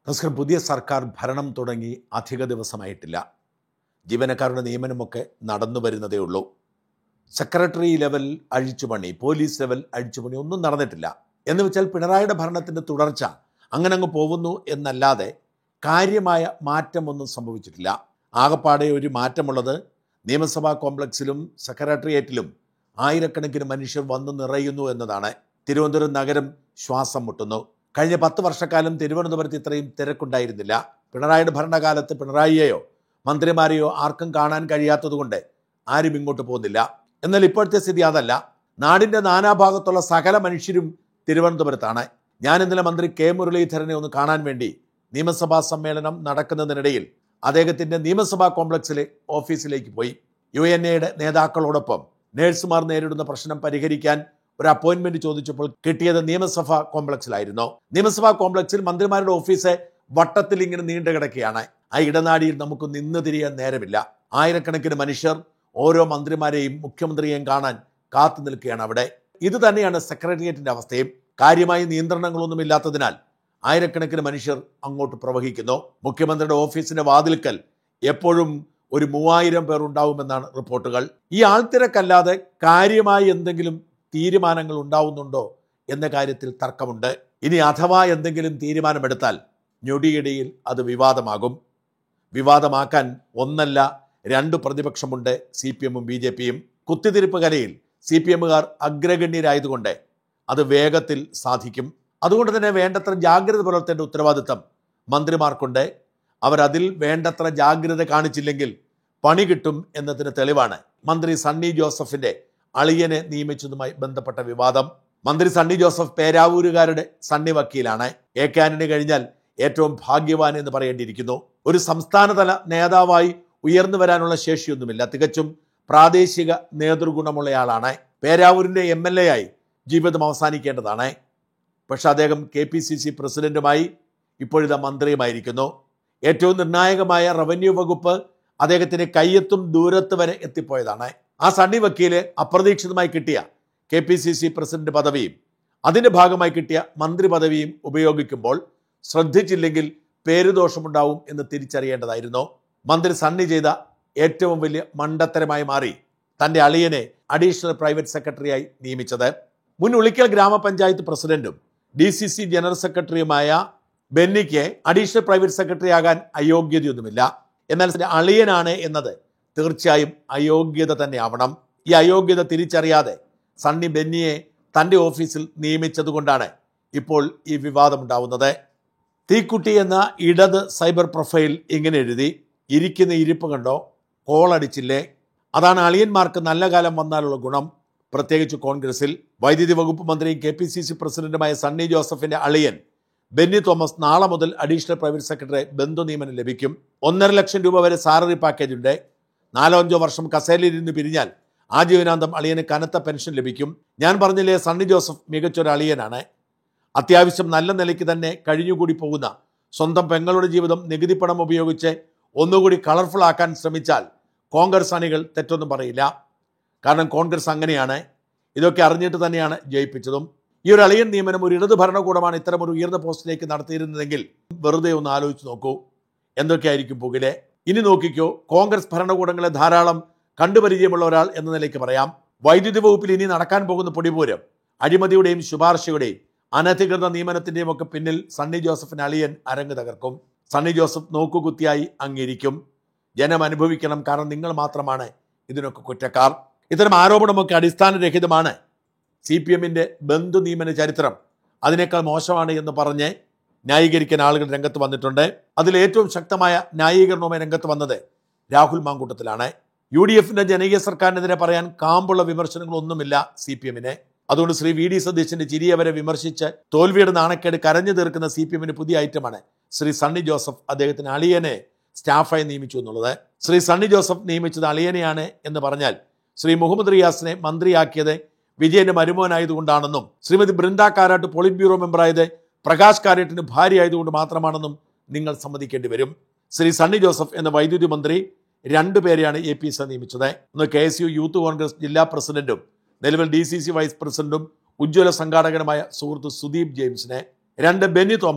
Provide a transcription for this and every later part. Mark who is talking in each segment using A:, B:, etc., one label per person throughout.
A: നമസ്കാരം പുതിയ സർക്കാർ ഭരണം തുടങ്ങി അധിക ദിവസമായിട്ടില്ല ജീവനക്കാരുടെ നിയമനമൊക്കെ നടന്നു വരുന്നതേ ഉള്ളൂ സെക്രട്ടറി ലെവൽ അഴിച്ചുപണി പോലീസ് ലെവൽ അഴിച്ചുപണി ഒന്നും നടന്നിട്ടില്ല എന്ന് വെച്ചാൽ പിണറായിയുടെ ഭരണത്തിൻ്റെ തുടർച്ച അങ്ങനെ അങ്ങ് പോകുന്നു എന്നല്ലാതെ കാര്യമായ മാറ്റമൊന്നും സംഭവിച്ചിട്ടില്ല ആകപ്പാടെ ഒരു മാറ്റമുള്ളത് നിയമസഭാ കോംപ്ലക്സിലും സെക്രട്ടേറിയറ്റിലും ആയിരക്കണക്കിന് മനുഷ്യർ വന്നു നിറയുന്നു എന്നതാണ് തിരുവനന്തപുരം നഗരം ശ്വാസം മുട്ടുന്നു കഴിഞ്ഞ പത്ത് വർഷക്കാലം തിരുവനന്തപുരത്ത് ഇത്രയും തിരക്കുണ്ടായിരുന്നില്ല പിണറായിയുടെ ഭരണകാലത്ത് പിണറായിയെയോ മന്ത്രിമാരെയോ ആർക്കും കാണാൻ കഴിയാത്തതുകൊണ്ട് ആരും ഇങ്ങോട്ട് പോകുന്നില്ല എന്നാൽ ഇപ്പോഴത്തെ സ്ഥിതി അതല്ല നാടിൻ്റെ നാനാഭാഗത്തുള്ള സകല മനുഷ്യരും തിരുവനന്തപുരത്താണ് ഞാൻ ഇന്നലെ മന്ത്രി കെ മുരളീധരനെ ഒന്ന് കാണാൻ വേണ്ടി നിയമസഭാ സമ്മേളനം നടക്കുന്നതിനിടയിൽ അദ്ദേഹത്തിൻ്റെ നിയമസഭാ കോംപ്ലക്സിലെ ഓഫീസിലേക്ക് പോയി യു എൻ എയുടെ നേതാക്കളോടൊപ്പം നേഴ്സുമാർ നേരിടുന്ന പ്രശ്നം പരിഹരിക്കാൻ ഒരു അപ്പോയിന്റ്മെന്റ് ചോദിച്ചപ്പോൾ കിട്ടിയത് നിയമസഭാ കോംപ്ലക്സിലായിരുന്നു നിയമസഭാ കോംപ്ലക്സിൽ മന്ത്രിമാരുടെ ഓഫീസ് വട്ടത്തിൽ ഇങ്ങനെ നീണ്ടു കിടക്കുകയാണ് ആ ഇടനാടിയിൽ നമുക്ക് നിന്ന് തിരിയാൻ നേരമില്ല ആയിരക്കണക്കിന് മനുഷ്യർ ഓരോ മന്ത്രിമാരെയും മുഖ്യമന്ത്രിയെയും കാണാൻ കാത്തു നിൽക്കുകയാണ് അവിടെ ഇത് തന്നെയാണ് സെക്രട്ടേറിയറ്റിന്റെ അവസ്ഥയും കാര്യമായ നിയന്ത്രണങ്ങളൊന്നും ഇല്ലാത്തതിനാൽ ആയിരക്കണക്കിന് മനുഷ്യർ അങ്ങോട്ട് പ്രവഹിക്കുന്നു മുഖ്യമന്ത്രിയുടെ ഓഫീസിന്റെ വാതിൽക്കൽ എപ്പോഴും ഒരു മൂവായിരം പേർ ഉണ്ടാവുമെന്നാണ് റിപ്പോർട്ടുകൾ ഈ ആൾത്തിരക്കല്ലാതെ കാര്യമായി എന്തെങ്കിലും തീരുമാനങ്ങൾ ഉണ്ടാവുന്നുണ്ടോ എന്ന കാര്യത്തിൽ തർക്കമുണ്ട് ഇനി അഥവാ എന്തെങ്കിലും തീരുമാനമെടുത്താൽ ഞൊടിയിടയിൽ അത് വിവാദമാകും വിവാദമാക്കാൻ ഒന്നല്ല രണ്ട് പ്രതിപക്ഷമുണ്ട് സി പി എമ്മും ബി ജെ പിയും കുത്തിത്തിരിപ്പ് കലയിൽ സി പി എമ്മുകാർ അഗ്രഗണ്യരായതുകൊണ്ട് അത് വേഗത്തിൽ സാധിക്കും അതുകൊണ്ട് തന്നെ വേണ്ടത്ര ജാഗ്രത പുലർത്തേണ്ട ഉത്തരവാദിത്തം മന്ത്രിമാർക്കുണ്ട് അവരതിൽ വേണ്ടത്ര ജാഗ്രത കാണിച്ചില്ലെങ്കിൽ പണി കിട്ടും എന്നതിന് തെളിവാണ് മന്ത്രി സണ്ണി ജോസഫിന്റെ അളിയനെ നിയമിച്ചതുമായി ബന്ധപ്പെട്ട വിവാദം മന്ത്രി സണ്ണി ജോസഫ് പേരാവൂരുകാരുടെ സണ്ണി വക്കീലാണ് എ കെ ആന്റണി കഴിഞ്ഞാൽ ഏറ്റവും ഭാഗ്യവാൻ എന്ന് പറയേണ്ടിയിരിക്കുന്നു ഒരു സംസ്ഥാനതല നേതാവായി ഉയർന്നു വരാനുള്ള ശേഷിയൊന്നുമില്ല തികച്ചും പ്രാദേശിക നേതൃഗുണമുള്ളയാളാണ് പേരാവൂരിന്റെ എം എൽ എ ആയി ജീവിതം അവസാനിക്കേണ്ടതാണ് പക്ഷെ അദ്ദേഹം കെ പി സി സി പ്രസിഡന്റുമായി ഇപ്പോഴിതാ മന്ത്രിയുമായിരിക്കുന്നു ഏറ്റവും നിർണായകമായ റവന്യൂ വകുപ്പ് അദ്ദേഹത്തിന് കയ്യെത്തും ദൂരത്ത് വരെ എത്തിപ്പോയതാണ് ആ സണ്ണി വക്കീല് അപ്രതീക്ഷിതമായി കിട്ടിയ K P C C president പദവിയും അതിന്റെ ഭാഗമായി കിട്ടിയ മന്ത്രി പദവിയും ഉപയോഗിക്കുമ്പോൾ ശ്രദ്ധിച്ചില്ലെങ്കിൽ പേരുദോഷമുണ്ടാവും എന്ന് തിരിച്ചറിയേണ്ടതായിരുന്നു മന്ത്രി സണ്ണി ചെയ്ത ഏറ്റവും വലിയ മണ്ടത്തരമായി മാറി തന്റെ അളിയനെ അഡീഷണൽ പ്രൈവറ്റ് സെക്രട്ടറിയായി നിയമിച്ചത് മുൻ ഉളിക്കൽ ഗ്രാമപഞ്ചായത്ത് പ്രസിഡന്റും ഡി സി സി ജനറൽ സെക്രട്ടറിയുമായ ബെന്നിക്ക് അഡീഷണൽ പ്രൈവറ്റ് സെക്രട്ടറി ആകാൻ അയോഗ്യതയൊന്നുമില്ല എന്നാൽ തന്റെ അളിയനാണ് എന്നത് തീർച്ചയായും അയോഗ്യത തന്നെ ആവണം ഈ അയോഗ്യത തിരിച്ചറിയാതെ സണ്ണി ബെന്നിയെ തന്റെ ഓഫീസിൽ നിയമിച്ചതുകൊണ്ടാണ് ഇപ്പോൾ ഈ വിവാദമുണ്ടാവുന്നത് തീക്കുട്ടി എന്ന ഇടത് സൈബർ പ്രൊഫൈൽ ഇങ്ങനെ എഴുതി ഇരിക്കുന്ന ഇരിപ്പ് കണ്ടോ കോളടിച്ചില്ലേ അതാണ് അളിയന്മാർക്ക് നല്ല കാലം വന്നാലുള്ള ഗുണം പ്രത്യേകിച്ച് കോൺഗ്രസിൽ വൈദ്യുതി വകുപ്പ് മന്ത്രിയും കെ പി സി സി പ്രസിഡന്റുമായ സണ്ണി ജോസഫിന്റെ അളിയൻ ബെന്നി തോമസ് നാളെ മുതൽ അഡീഷണൽ പ്രൈവറ്റ് സെക്രട്ടറി ബന്ധു നിയമനം ലഭിക്കും ഒന്നര ലക്ഷം രൂപ വരെ സാലറി പാക്കേജ് ഉണ്ട് നാലോ അഞ്ചോ വർഷം കസേരയിൽ നിന്ന് പിരിഞ്ഞാൽ ആജീവനാന്തം അളിയന് കനത്ത പെൻഷൻ ലഭിക്കും ഞാൻ പറഞ്ഞില്ലേ സണ്ണി ജോസഫ് മികച്ചൊരു അളിയനാണ് അത്യാവശ്യം നല്ല നിലയ്ക്ക് തന്നെ കഴിഞ്ഞുകൂടി പോകുന്ന സ്വന്തം പെങ്ങളുടെ ജീവിതം നികുതി പണം ഉപയോഗിച്ച് ഒന്നുകൂടി കളർഫുൾ ആക്കാൻ ശ്രമിച്ചാൽ കോൺഗ്രസ് അണികൾ തെറ്റൊന്നും പറയില്ല കാരണം കോൺഗ്രസ് അങ്ങനെയാണ് ഇതൊക്കെ അറിഞ്ഞിട്ട് തന്നെയാണ് ജയിപ്പിച്ചതും ഈ ഒരു അളിയൻ നിയമനം ഒരു ഇടത് ഭരണകൂടമാണ് ഇത്തരം ഒരു ഉയർന്ന പോസ്റ്റിലേക്ക് നടത്തിയിരുന്നതെങ്കിൽ വെറുതെ ഒന്ന് ആലോചിച്ച് നോക്കൂ എന്തൊക്കെയായിരിക്കും പുകിലെ ഇനി നോക്കിക്കോ കോൺഗ്രസ് ഭരണകൂടങ്ങളെ ധാരാളം കണ്ടുപരിചയമുള്ള ഒരാൾ എന്ന നിലയ്ക്ക് പറയാം വൈദ്യുതി വകുപ്പിൽ ഇനി നടക്കാൻ പോകുന്ന പൊടിപൂരം അഴിമതിയുടെയും ശുപാർശയുടെയും അനധികൃത നിയമനത്തിന്റെയും ഒക്കെ പിന്നിൽ സണ്ണി ജോസഫിന് അളിയൻ അരങ്ങ് തകർക്കും സണ്ണി ജോസഫ് നോക്കുകുത്തിയായി അങ്ങിരിക്കും ജനം അനുഭവിക്കണം കാരണം നിങ്ങൾ മാത്രമാണ് ഇതിനൊക്കെ കുറ്റക്കാർ ഇത്തരം ആരോപണമൊക്കെ അടിസ്ഥാനരഹിതമാണ് സി പി എമ്മിന്റെ ബന്ധു നിയമന ചരിത്രം അതിനേക്കാൾ മോശമാണ് എന്ന് പറഞ്ഞ് ന്യായീകരിക്കാൻ ആളുകൾ രംഗത്ത് വന്നിട്ടുണ്ട് അതിൽ ഏറ്റവും ശക്തമായ ന്യായീകരണവുമായി രംഗത്ത് വന്നത് രാഹുൽ മാങ്കൂട്ടത്തിലാണ് യു ഡി എഫിന്റെ ജനകീയ സർക്കാരിനെതിരെ പറയാൻ കാമ്പുള്ള വിമർശനങ്ങളൊന്നുമില്ല സി പി എമ്മിനെ അതുകൊണ്ട് ശ്രീ വി ഡി സതീശന്റെ ചിരിയെ വരെ വിമർശിച്ച് തോൽവിയുടെ നാണക്കേട് കരഞ്ഞു തീർക്കുന്ന സി പി എമ്മിന് പുതിയ ഐറ്റമാണ് ശ്രീ സണ്ണി ജോസഫ് അദ്ദേഹത്തിന് അളിയനെ സ്റ്റാഫായി നിയമിച്ചു എന്നുള്ളത് ശ്രീ സണ്ണി ജോസഫ് നിയമിച്ചത് അളിയനെയാണ് എന്ന് പറഞ്ഞാൽ ശ്രീ മുഹമ്മദ് റിയാസിനെ മന്ത്രിയാക്കിയത് വിജയന്റെ മരുമോനായതുകൊണ്ടാണെന്നും ശ്രീമതി ബൃന്ദ കാരാട്ട് പോളിറ്റ് ബ്യൂറോ മെമ്പറായത് പ്രകാശ് കാരാട്ടിന് ഭാര്യ ആയതുകൊണ്ട് മാത്രമാണെന്നും നിങ്ങൾ സമ്മതിക്കേണ്ടി വരും ശ്രീ സണ്ണി ജോസഫ് എന്ന വൈദ്യുതി മന്ത്രി രണ്ടുപേരെയാണ് എ പി എസ് നിയമിച്ചത് ഒന്ന് K S U youth congress ജില്ലാ പ്രസിഡന്റും നിലവിൽ ഡി സി സി വൈസ് പ്രസിഡന്റും ഉജ്ജ്വല സംഘാടകനുമായ സുഹൃത്ത് സുദീപ് ജെയിംസിനെ രണ്ട് ബെന്നി തോമസ്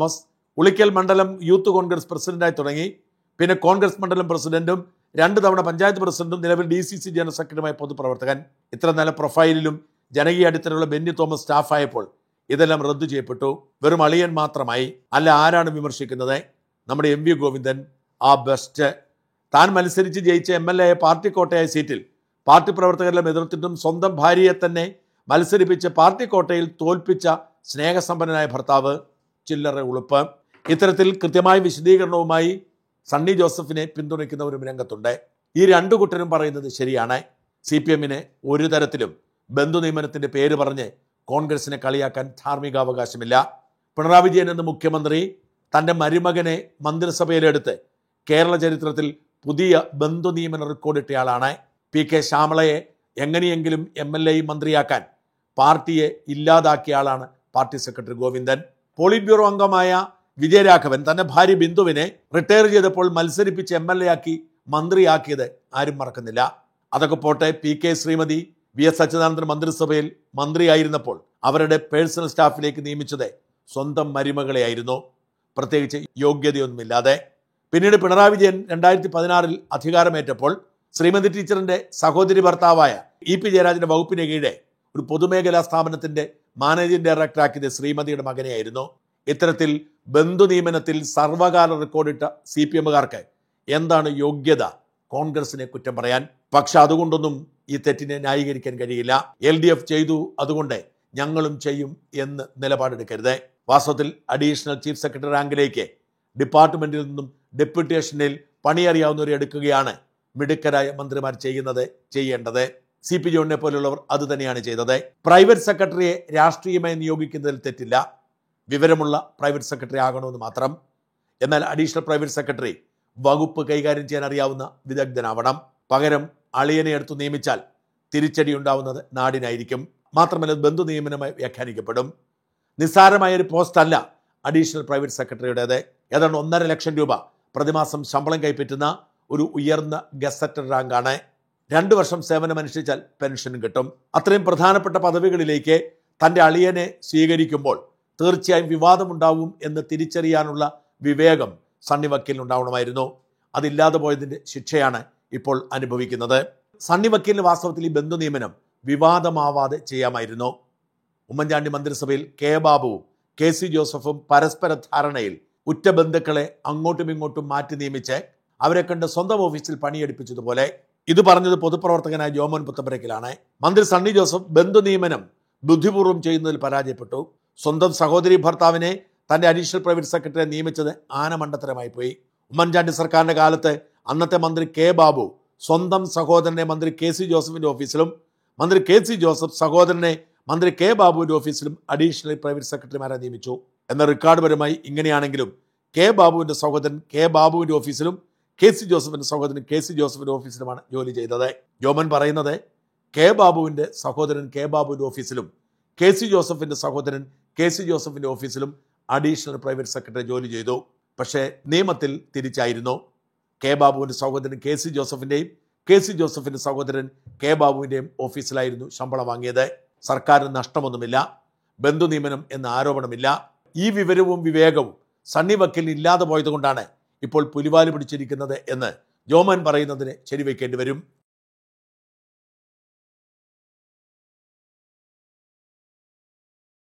A: ഉളിക്കൽ മണ്ഡലം യൂത്ത് കോൺഗ്രസ് പ്രസിഡന്റായി തുടങ്ങി പിന്നെ കോൺഗ്രസ് മണ്ഡലം പ്രസിഡന്റും രണ്ട് തവണ പഞ്ചായത്ത് പ്രസിഡന്റും നിലവിൽ ഡി സി സി ജനറൽ സെക്രട്ടറിയുമായ പൊതുപ്രവർത്തകൻ ഇത്ര നല്ല പ്രൊഫൈലിലും ജനകീയ അടിത്തറയുള്ള ബെന്നി തോമസ് സ്റ്റാഫായപ്പോൾ ഇതെല്ലാം റദ്ദു ചെയ്യപ്പെട്ടു വെറും അളിയൻ മാത്രമായി അല്ല ആരാണ് വിമർശിക്കുന്നത് നമ്മുടെ എം വി ഗോവിന്ദൻ ആ ബെസ്റ്റ് താൻ മത്സരിച്ച് ജയിച്ച എം എൽ എ പാർട്ടി കോട്ടയായ സീറ്റിൽ പാർട്ടി പ്രവർത്തകരുടെ എതിർത്തിട്ടും സ്വന്തം ഭാര്യയെ തന്നെ മത്സരിപ്പിച്ച് പാർട്ടി കോട്ടയിൽ തോൽപ്പിച്ച സ്നേഹസമ്പന്നനായ ഭർത്താവ് ചില്ലറ ഉളുപ്പ് ഇത്തരത്തിൽ കൃത്യമായ വിശദീകരണവുമായി സണ്ണി ജോസഫിനെ പിന്തുണയ്ക്കുന്നവരും രംഗത്തുണ്ട് ഈ രണ്ടു കൂട്ടരും പറയുന്നത് ശരിയാണ് സി പി എമ്മിനെ ഒരു തരത്തിലും ബന്ധു നിയമനത്തിന്റെ പേര് പറഞ്ഞ് കോൺഗ്രസിനെ കളിയാക്കാൻ ധാർമ്മികാവകാശമില്ല പിണറായി വിജയൻ എന്ന മുഖ്യമന്ത്രി തന്റെ മരുമകനെ മന്ത്രിസഭയിലെടുത്ത് കേരള ചരിത്രത്തിൽ പുതിയ ബന്ധു നിയമന റെക്കോർഡിട്ടയാളാണ് പി കെ ശ്യാമളയെ എങ്ങനെയെങ്കിലും എം എൽ എയും മന്ത്രിയാക്കാൻ പാർട്ടിയെ ഇല്ലാതാക്കിയ ആളാണ് party secretary Govindan polit bureau അംഗമായ വിജയരാഘവൻ തന്റെ ഭാര്യ ബിന്ദുവിനെ റിട്ടയർ ചെയ്തപ്പോൾ മത്സരിപ്പിച്ച് എം എൽ എ ആക്കി മന്ത്രിയാക്കിയത് ആരും മറക്കുന്നില്ല അതൊക്കെ പോട്ടെ P K Sreemathi V S Achuthanandan മന്ത്രിസഭയിൽ മന്ത്രിയായിരുന്നപ്പോൾ അവരുടെ പേഴ്സണൽ സ്റ്റാഫിലേക്ക് നിയമിച്ചത് സ്വന്തം മരുമകളെയായിരുന്നു പ്രത്യേകിച്ച് യോഗ്യതയൊന്നുമില്ലാതെ പിന്നീട് പിണറായി വിജയൻ രണ്ടായിരത്തി പതിനാറിൽ അധികാരമേറ്റപ്പോൾ ശ്രീമതി ടീച്ചറിന്റെ സഹോദരി ഭർത്താവായ ഇ പി ജയരാജന്റെ വകുപ്പിന് കീഴെ ഒരു പൊതുമേഖലാ സ്ഥാപനത്തിന്റെ മാനേജിംഗ് ഡയറക്ടറാക്കിയത് ശ്രീമതിയുടെ മകനെയായിരുന്നു ഇത്തരത്തിൽ ബന്ധു നിയമനത്തിൽ സർവകാല റെക്കോർഡിട്ട സി പി എമ്മുകാർക്ക് എന്താണ് യോഗ്യത കോൺഗ്രസിനെ കുറ്റം പറയാൻ പക്ഷെ അതുകൊണ്ടൊന്നും ഈ തെറ്റിനെ ന്യായീകരിക്കാൻ കഴിയില്ല എൽ ഡി എഫ് ചെയ്തു അതുകൊണ്ട് ഞങ്ങളും ചെയ്യും എന്ന് നിലപാടെടുക്കരുത് വാസ്തവത്തിൽ അഡീഷണൽ ചീഫ് സെക്രട്ടറി റാങ്കിലേക്ക് ഡിപ്പാർട്ട്മെന്റിൽ നിന്നും ഡെപ്യൂട്ടേഷനിൽ പണിയറിയാവുന്നവരെ എടുക്കുകയാണ് മിടുക്കരായ മന്ത്രിമാർ ചെയ്യുന്നത് ചെയ്യേണ്ടത് സി പി ജോണിനെ പോലുള്ളവർ അത് തന്നെയാണ് ചെയ്തത് പ്രൈവറ്റ് സെക്രട്ടറിയെ രാഷ്ട്രീയമായി നിയോഗിക്കുന്നതിൽ തെറ്റില്ല വിവരമുള്ള പ്രൈവറ്റ് സെക്രട്ടറി ആകണമെന്ന് മാത്രം എന്നാൽ അഡീഷണൽ പ്രൈവറ്റ് സെക്രട്ടറി വകുപ്പ് കൈകാര്യം ചെയ്യാൻ അറിയാവുന്ന വിദഗ്ധനാവണം പകരം അളിയനെ എടുത്തു നിയമിച്ചാൽ തിരിച്ചടി ഉണ്ടാവുന്നത് നാടിനായിരിക്കും മാത്രമല്ല ഇത് ബന്ധു നിയമനമായി വ്യാഖ്യാനിക്കപ്പെടും നിസ്സാരമായ ഒരു പോസ്റ്റ് അല്ല അഡീഷണൽ പ്രൈവറ്റ് സെക്രട്ടറിയുടേത് ഏതാണ്ട് ഒന്നര ലക്ഷം രൂപ പ്രതിമാസം ശമ്പളം കൈപ്പറ്റുന്ന ഒരു ഉയർന്ന ഗസറ്റഡ് റാങ്കാണ് രണ്ടു വർഷം സേവനം അനുഷ്ഠിച്ചാൽ പെൻഷനും കിട്ടും അത്രയും പ്രധാനപ്പെട്ട പദവികളിലേക്ക് തന്റെ അളിയനെ സ്വീകരിക്കുമ്പോൾ തീർച്ചയായും വിവാദമുണ്ടാവും എന്ന് തിരിച്ചറിയാനുള്ള വിവേകം സണ്ണി വക്കീലിന് ഉണ്ടാവണമായിരുന്നു അതില്ലാതെ പോയതിന്റെ ശിക്ഷയാണ് ഇപ്പോൾ അനുഭവിക്കുന്നത് സണ്ണി വക്കീലിന് വാസ്തവത്തിൽ ഈ ബന്ധു നിയമനം വിവാദമാവാതെ ചെയ്യാമായിരുന്നു ഉമ്മൻചാണ്ടി മന്ത്രിസഭയിൽ കെ ബാബുവും കെ സി ജോസഫും പരസ്പര ധാരണയിൽ ഉറ്റ ബന്ധുക്കളെ അങ്ങോട്ടും ഇങ്ങോട്ടും മാറ്റി നിയമിച്ച് അവരെ കണ്ട് സ്വന്തം ഓഫീസിൽ പണിയെടുപ്പിച്ചതുപോലെ ഇത് പറഞ്ഞത് പൊതുപ്രവർത്തകനായ ജോമോൻ പുത്തമ്പരക്കിലാണ് മന്ത്രി സണ്ണി ജോസഫ് ബന്ധു നിയമനം ബുദ്ധിപൂർവ്വം ചെയ്യുന്നതിൽ പരാജയപ്പെട്ടു സ്വന്തം സഹോദരി ഭർത്താവിനെ തന്റെ അഡീഷണൽ പ്രൈവറ്റ് സെക്രട്ടറിയെ നിയമിച്ചത് ആനമണ്ടത്തരമായി പോയി ഉമ്മൻചാണ്ടി സർക്കാരിന്റെ കാലത്ത് അന്നത്തെ മന്ത്രി കെ ബാബു സ്വന്തം സഹോദരനെ മന്ത്രി കെ സി ജോസഫിന്റെ ഓഫീസിലും മന്ത്രി കെ സി ജോസഫ് സഹോദരനെ മന്ത്രി കെ ബാബുവിന്റെ ഓഫീസിലും അഡീഷണൽ പ്രൈവറ്റ് സെക്രട്ടറിമാരെ നിയമിച്ചു എന്ന റെക്കോർഡ് പരമായി ഇങ്ങനെയാണെങ്കിലും കെ ബാബുവിന്റെ സഹോദരൻ കെ ബാബുവിന്റെ ഓഫീസിലും കെ സി ജോസഫിന്റെ സഹോദരൻ കെ സി ജോസഫിന്റെ ഓഫീസിലുമാണ് ജോലി ചെയ്തത് ജോമൻ പറയുന്നത് കെ ബാബുവിന്റെ സഹോദരൻ കെ ബാബുവിന്റെ ഓഫീസിലും കെ സി ജോസഫിന്റെ സഹോദരൻ കെ സി ജോസഫിന്റെ ഓഫീസിലും അഡീഷണൽ പ്രൈവറ്റ് സെക്രട്ടറി ജോലി ചെയ്തു പക്ഷേ നിയമത്തിൽ തിരിച്ചായിരുന്നു കെ ബാബുവിന്റെ സഹോദരൻ കെ സി ജോസഫിന്റെയും കെ സി ജോസഫിന്റെ സഹോദരൻ കെ ബാബുവിന്റെയും ഓഫീസിലായിരുന്നു ശമ്പളം വാങ്ങിയത് സർക്കാരിന് നഷ്ടമൊന്നുമില്ല ബന്ധു നിയമനം എന്ന ആരോപണമില്ല ഈ വിവരവും വിവേകവും സണ്ണി വക്കീലിന് ഇല്ലാതെ പോയതുകൊണ്ടാണ് ഇപ്പോൾ പുലിവാല് പിടിച്ചിരിക്കുന്നത് എന്ന് ജോമൻ പറയുന്നതിന് ശരിവെക്കേണ്ടി വരും